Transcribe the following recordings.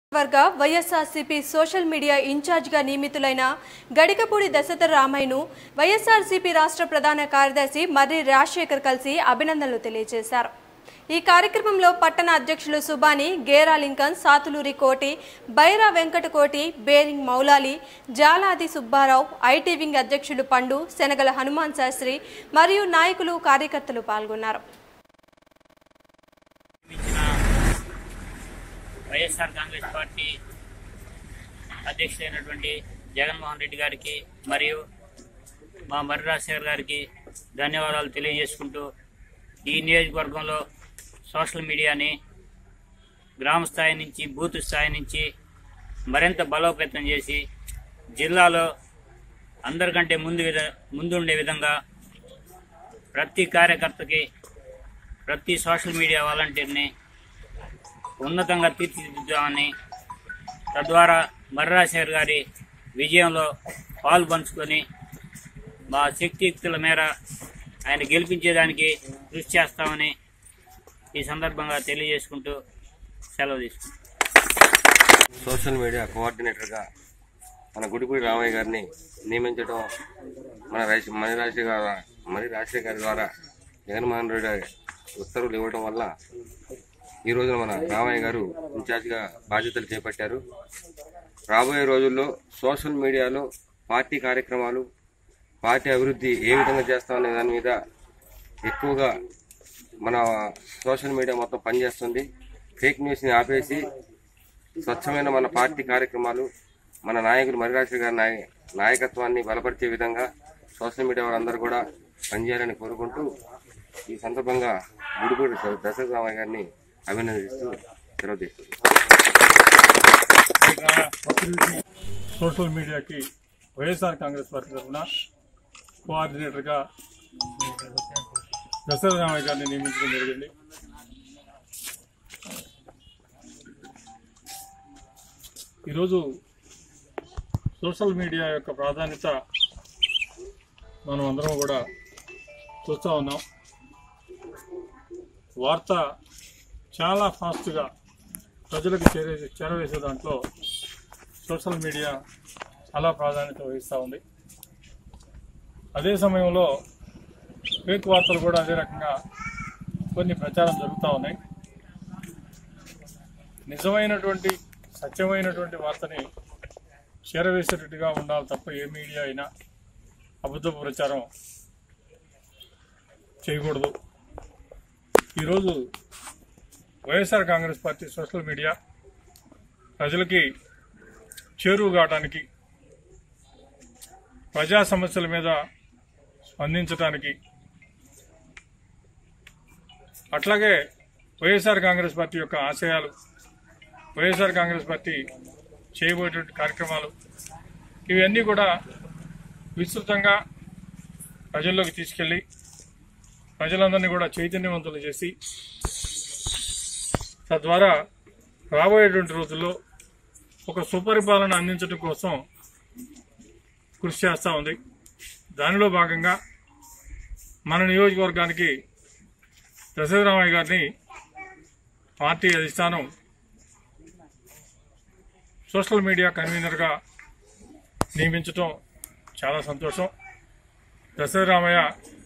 వర్గ YSRCP social media ఇన్ఛార్జిగా నియమితులైన గడికపూడి దశరథ రామయ్యను వైఎస్ఆర్సీపీ రాష్ట్ర ప్రధాన కార్యదర్శి మర్రి రాజశేఖర్ కలిసి అభినందనలు తెలియజేశారు ఈ కార్యక్రమంలో పట్టణ అధ్యక్షులు సుబాని గేరా లింకన్ సాతులూరి కోటి బైరా వెంకట కోటి బేరింగ్ మౌలాలి జాలాది సుబ్బారావు ఐటీ వింగ్ అధ్యక్షులు పండు శనగల హనుమాన్ శాస్త్రి మరియు నాయకులు కార్యకర్తలు పాల్గొన్నారు ఇచ్చిన వైఎస్ఆర్ కాంగ్రెస్ పార్టీ అధ్యక్షుడైనటువంటి జగన్మోహన్ రెడ్డి గారికి మరియు మా మర్రి రాజశేఖర్ గారికి ధన్యవాదాలు తెలియజేసుకుంటూ ఈ నియోజకవర్గంలో సోషల్ మీడియాని గ్రామ స్థాయి నుంచి బూత్ స్థాయి నుంచి మరింత బలోపేతం చేసి జిల్లాలో అందరికంటే ముందు విధ ముందుండే విధంగా ప్రతి కార్యకర్తకి ప్రతి సోషల్ మీడియా వాలంటీర్ని ఉన్నతంగా తీర్చిదిద్దామని తద్వారా మర్రాశేఖర్ గారి విజయంలో పాలు పంచుకొని మా శక్తియుక్తుల మేర ఆయన గెలిపించేదానికి కృషి చేస్తామని ఈ సందర్భంగా తెలియజేసుకుంటూ సెలవు తీసుకుంటాం సోషల్ మీడియా కోఆర్డినేటర్గా మన గుడిపూడి రామయ్య గారిని నియమించడం మన రాజ మణి రాజశేఖర్ గారు మణి రాజశేఖర్ గారి ద్వారా జగన్మోహన్ రెడ్డి గారి ఉత్తర్వులు ఇవ్వడం వల్ల ఈ రోజున మన రామయ్య గారు ఇన్ఛార్జిగా బాధ్యతలు చేపట్టారు రాబోయే రోజుల్లో సోషల్ మీడియాలో పార్టీ కార్యక్రమాలు పార్టీ అభివృద్ధి ఏ విధంగా చేస్తామనే దాని మీద ఎక్కువగా మన సోషల్ మీడియా మొత్తం పనిచేస్తుంది ఫేక్ న్యూస్ని ఆపేసి స్వచ్ఛమైన మన పార్టీ కార్యక్రమాలు మన నాయకులు మరిరాజు గారి నాయ నాయకత్వాన్ని బలపరిచే విధంగా సోషల్ మీడియా వారందరూ కూడా పనిచేయాలని కోరుకుంటూ ఈ సందర్భంగా గుడిపూడి దశరథ రామయ్య గారిని అభినందిస్తూ సెలవు తీసుకుంటున్నాను సోషల్ మీడియాకి వైఎస్ఆర్ కాంగ్రెస్ పార్టీ తరఫున కోఆర్డినేటర్గా దశరథ రామయ్య గారిని నియమించడం జరిగింది ఈరోజు సోషల్ మీడియా యొక్క ప్రాధాన్యత మనం అందరం కూడా చూస్తూ ఉన్నాం వార్త చాలా ఫాస్ట్గా ప్రజలకు చేరే చేరవేసే దాంట్లో సోషల్ మీడియా చాలా ప్రాధాన్యత వహిస్తూ ఉంది అదే సమయంలో ఫేక్ వార్తలు కూడా అదే రకంగా కొన్ని ప్రచారం జరుగుతూ ఉన్నాయి నిజమైనటువంటి సత్యమైనటువంటి వార్తని చేరవేసేటట్టుగా ఉండాలి తప్ప ఏ మీడియా అయినా అబద్ధపు ప్రచారం చేయకూడదు ఈరోజు YSR Congress party social media ప్రజలకి చేరువు కావడానికి ప్రజా సమస్యల మీద స్పందించడానికి అట్లాగే వైఎస్ఆర్ కాంగ్రెస్ పార్టీ యొక్క ఆశయాలు వైఎస్ఆర్ కాంగ్రెస్ పార్టీ చేయబోయేటువంటి కార్యక్రమాలు ఇవన్నీ కూడా విస్తృతంగా ప్రజల్లోకి తీసుకెళ్లి ప్రజలందరినీ కూడా చైతన్యవంతులు చేసి తద్వారా రాబోయేటువంటి రోజుల్లో ఒక సుపరిపాలన అందించడం కోసం కృషి చేస్తూ ఉంది దానిలో భాగంగా మన నియోజకవర్గానికి దశరథరామయ్య గారిని పార్టీ అధిష్టానం సోషల్ మీడియా కన్వీనర్గా నియమించడం చాలా సంతోషం దశరథరామయ్య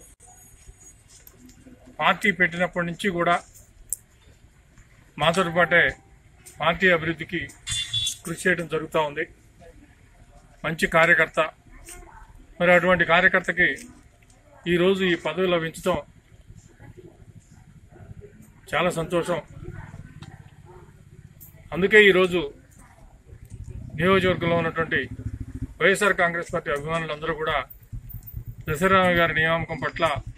పార్టీ పెట్టినప్పటి నుంచి కూడా మాతో పాటే పార్టీ అభివృద్ధికి కృషి చేయడం జరుగుతూ ఉంది మంచి కార్యకర్త మరి అటువంటి కార్యకర్తకి ఈరోజు ఈ పదవి లభించడం చాలా సంతోషం అందుకే ఈరోజు నియోజకవర్గంలో ఉన్నటువంటి వైఎస్ఆర్ కాంగ్రెస్ పార్టీ అభిమానులందరూ కూడా దశరామ గారి నియామకం పట్ల